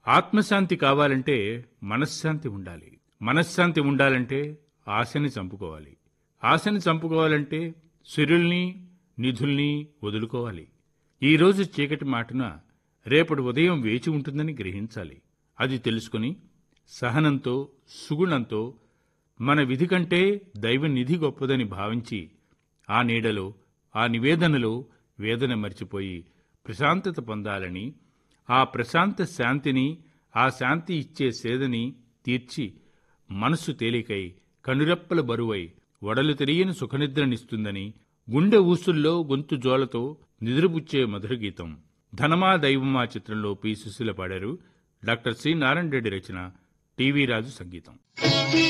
ఆత్మశాంతి కావాలంటే మనశ్శాంతి ఉండాలి మనశ్శాంతి ఉండాలంటే ఆశని చంపుకోవాలి ఆశని చంపుకోవాలంటే సిరుల్ని నిధుల్ని వదులుకోవాలి ఈరోజు చీకటి మాటున రేపటి ఉదయం వేచి ఉంటుందని గ్రహించాలి అది తెలుసుకుని సహనంతో సుగుణంతో మన విధి కంటే దైవ నిధి గొప్పదని భావించి ఆ నీడలో ఆ నివేదనలో వేదన మర్చిపోయి ప్రశాంతత పొందాలని ఆ ప్రశాంత శాంతిని ఆ శాంతి ఇచ్చే సేదని తీర్చి మనస్సు తేలికై కనురెప్పల బరువై వడలు తెలియని సుఖనిద్రనిస్తుందని గుండె ఊసుల్లో గొంతు జోలతో నిద్రపుచ్చే మధుర గీతం ధనమా దైవమా చిత్రంలో పి సుశీల పాడారు డాక్టర్ సి నారాయణ రెడ్డి రచన టీవీ రాజు సంగీతం